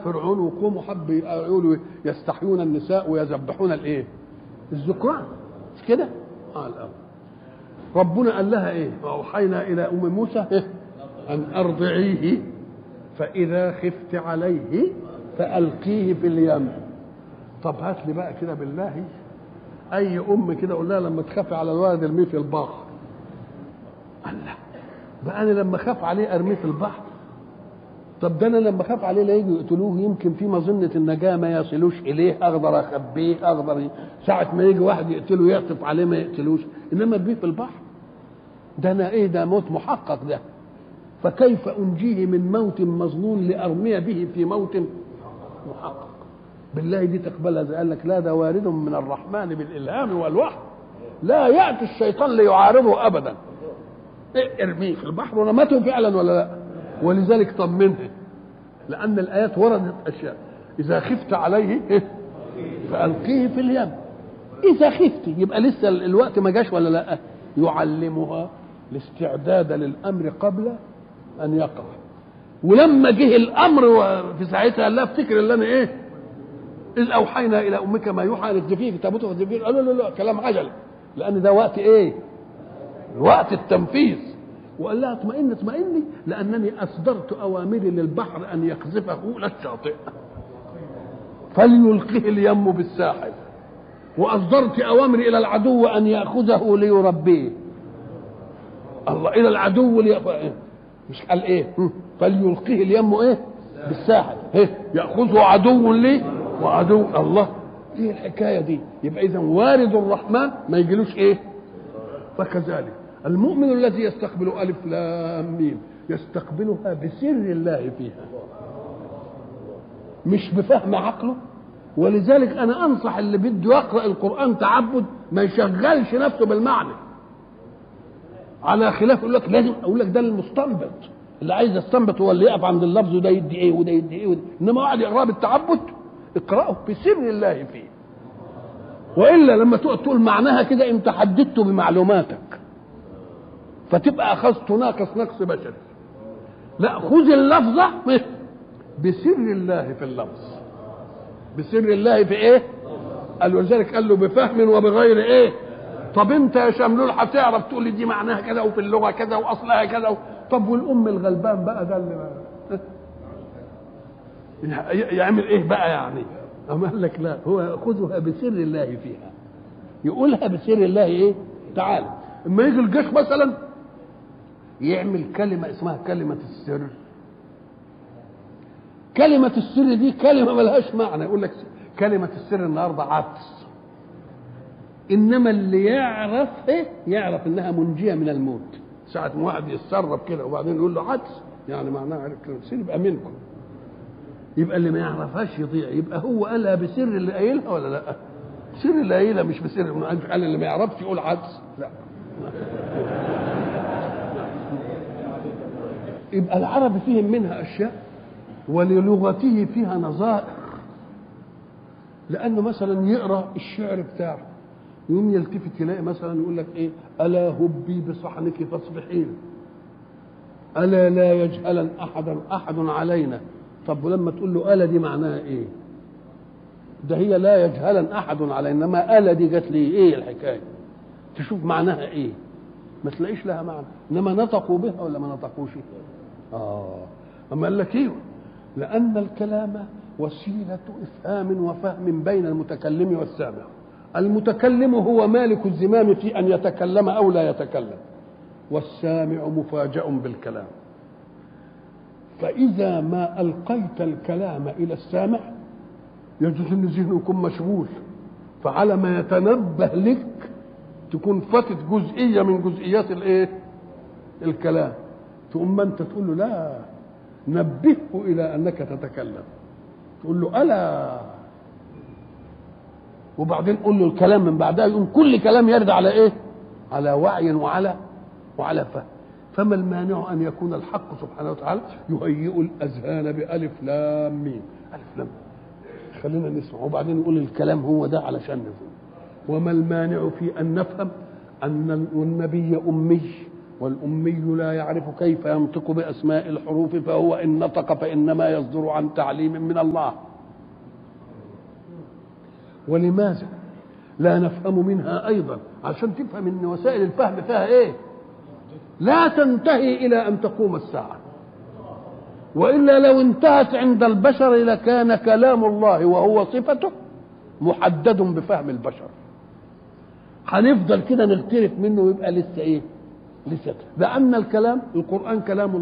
فرعون وقوموا حب يقولوا يستحيون النساء ويذبحون الايه الذكران مش كده اه الامر ربنا قال لها ايه واوحينا الى ام موسى إيه؟ ان ارضعيه فاذا خفت عليه فالقيه في اليم طب هات لي بقى كده بالله اي ام كده قول لها لما تخافي على الولد ارميه في البحر الله بقى انا لما اخاف عليه ارميه في البحر طب ده انا لما اخاف عليه لا يجوا يقتلوه يمكن في مظنه النجاه ما يصلوش اليه اقدر اخبيه اقدر ساعه ما يجي واحد يقتله يعطف عليه ما يقتلوش انما ارميه في البحر ده انا ايه ده موت محقق ده فكيف انجيه من موت مظنون لارمي به في موت محقق بالله دي تقبلها زي قال لك لا ده وارد من الرحمن بالالهام والوحي لا ياتي الشيطان ليعارضه ابدا إيه ارميه في البحر ورمته فعلا ولا لا ولذلك طمنه لان الايات وردت اشياء اذا خفت عليه إيه؟ فالقيه في اليم اذا خفت يبقى لسه الوقت ما جاش ولا لا يعلمها الاستعداد للامر قبل ان يقع ولما جه الامر في ساعتها قال لها افتكر اللي انا ايه اذ اوحينا الى امك ما يوحى ان اقذفيه في تابوت فاقذفيه قالوا لا لا كلام عجل لان ده وقت ايه وقت التنفيذ وقال لها اطمئن اطمئني لانني اصدرت اوامري للبحر ان يقذفه الى الشاطئ فليلقه اليم بالساحل واصدرت اوامري الى العدو ان ياخذه ليربيه الله الى العدو لي... مش قال ايه فليلقيه اليم ايه بالساحل إيه؟ ياخذه عدو لي وعدو الله ايه الحكايه دي يبقى اذا وارد الرحمن ما يجيلوش ايه فكذلك المؤمن الذي يستقبل ألف لام ميم يستقبلها بسر الله فيها مش بفهم عقله ولذلك أنا أنصح اللي بده يقرأ القرآن تعبد ما يشغلش نفسه بالمعنى على خلاف يقول لك لازم أقول لك ده المستنبط اللي عايز يستنبط هو اللي يقف عند اللفظ وده يدي ايه وده يدي ايه وده. انما واحد يقراه بالتعبد اقراه بسر الله فيه والا لما تقعد تقول معناها كده انت حددته بمعلوماتك فتبقى اخذت ناقص نقص بشري لا خذ اللفظه بسر الله في اللفظ بسر الله في ايه قال ولذلك قال له بفهم وبغير ايه طب انت يا شملول هتعرف تقول لي دي معناها كذا وفي اللغه كذا واصلها كذا و... طب والام الغلبان بقى ده اللي يعمل ايه بقى يعني أما قال لك لا هو خذها بسر الله فيها يقولها بسر الله ايه تعالى اما يجي الجيش مثلا يعمل كلمة اسمها كلمة السر كلمة السر دي كلمة ملهاش معنى يقول لك كلمة السر النهاردة عدس إنما اللي يعرف إيه يعرف إنها منجية من الموت ساعة ما واحد يتسرب كده وبعدين يقول له عدس يعني معناها عرف كلمة السر يبقى منكم يبقى اللي ما يعرفهاش يضيع يبقى هو قالها بسر اللي قايلها ولا لا؟ سر اللي قايلها مش بسر قال اللي ما يعرفش يقول عدس لا يبقى العرب فيهم منها اشياء وللغته فيها نظائر لانه مثلا يقرا الشعر بتاعه يوم يلتفت يلاقي مثلا يقول لك ايه الا هبي بصحنك فاصبحين الا لا يجهلا احدا احد علينا طب ولما تقول له الا دي معناها ايه ده هي لا يجهلا احد علينا انما الا دي جت لي ايه الحكايه تشوف معناها ايه ما تلاقيش لها معنى انما نطقوا بها ولا ما نطقوش اه اما قال لك ايه لان الكلام وسيله افهام وفهم بين المتكلم والسامع المتكلم هو مالك الزمام في ان يتكلم او لا يتكلم والسامع مفاجأ بالكلام فإذا ما ألقيت الكلام إلى السامع يجوز أن ذهنه يكون مشغول فعلى ما يتنبه لك تكون فاتت جزئية من جزئيات الإيه؟ الكلام تقوم انت تقول له لا نبهه الى انك تتكلم تقول له الا وبعدين قول له الكلام من بعدها يقوم كل كلام يرد على ايه على وعي وعلى وعلى فهم فما المانع ان يكون الحق سبحانه وتعالى يهيئ الاذهان بالف لام ميم الف لام خلينا نسمع وبعدين نقول الكلام هو ده علشان نفهم وما المانع في ان نفهم ان النبي امي والأمي لا يعرف كيف ينطق بأسماء الحروف فهو إن نطق فإنما يصدر عن تعليم من الله ولماذا لا نفهم منها أيضا عشان تفهم أن وسائل الفهم فيها إيه لا تنتهي إلى أن تقوم الساعة وإلا لو انتهت عند البشر لكان كلام الله وهو صفته محدد بفهم البشر هنفضل كده نغترف منه ويبقى لسه ايه لسه لأن الكلام القرآن كلام